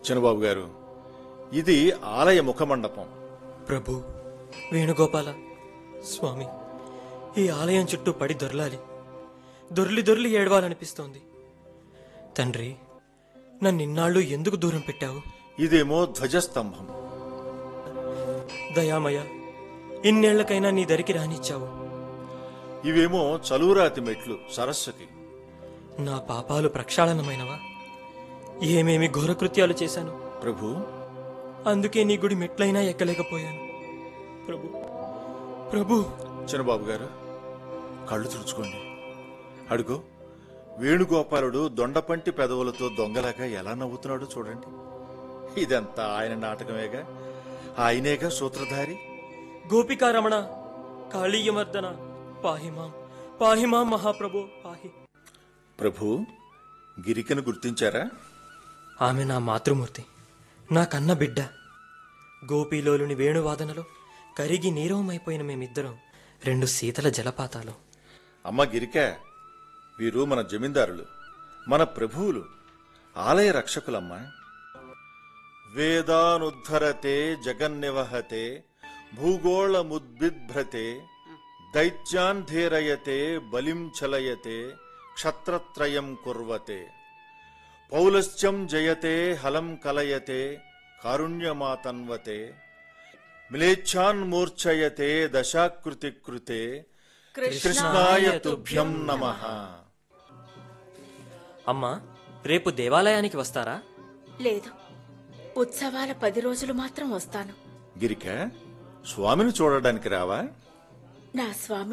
చిన్నబాబు గారు ఇది ఆలయ ముఖమండపం ప్రభు వేణుగోపాల స్వామి ఈ ఆలయం చుట్టూ పడి దొర్లాలి దొర్లి దొర్లి ఏడవాలనిపిస్తోంది తండ్రి నన్నిన్నాళ్ళు ఎందుకు దూరం పెట్టావు ఇదేమో ధ్వజస్తంభం దయామయ ఇన్నేళ్లకైనా నీ దరికి రానిచ్చావు ఇవేమో చలువురాతి మెట్లు సరస్సుకి నా పాపాలు ప్రక్షాళనమైనవా ఏమేమి ఘోరకృత్యాలు చేశాను ప్రభు అందుకే నీ గుడి మెట్లైనా ఎక్కలేకపోయాను ప్రభు ప్రభు చిన్నబాబు గారు కళ్ళు తుడుచుకోండి అడుగో వేణుగోపాలుడు దొండపంటి పెదవులతో దొంగలాగా ఎలా నవ్వుతున్నాడో చూడండి ఇదంతా ఆయన నాటకమేగా ఆయనేగా సూత్రధారి గోపికారమణ కాళీయమర్దన పాహిమాం పాహిమాం మహాప్రభు పాహి ప్రభు గిరికను గుర్తించారా ఆమె నా మాతృమూర్తి నా కన్న బిడ్డ గోపీలోలుని వేణువాదనలో కరిగి నీరవమైపోయిన మేమిద్దరం రెండు శీతల జలపాతాలు అమ్మ గిరిక వీరు మన జమీందారులు మన ప్రభువులు ఆలయ రక్షకులమ్మా వేదానుద్ధరతే జగన్నివహతే భూగోళముద్బిభ్రతే దైత్యాన్ ధీరయతే బలిం చలయతే క్షత్రత్రయం కుర్వతే పౌలశ్చం జయతే హలం కలయతే కారుణ్యమాతన్వతే మిలేచ్ఛాన్ మూర్ఛయతే దశాకృతి కృతే కృష్ణాయ తుభ్యం నమః అమ్మా రేపు దేవాలయానికి వస్తారా లేదు ఉత్సవాల పది రోజులు మాత్రం వస్తాను గిరిక స్వామిని చూడడానికి రావా నా స్వామి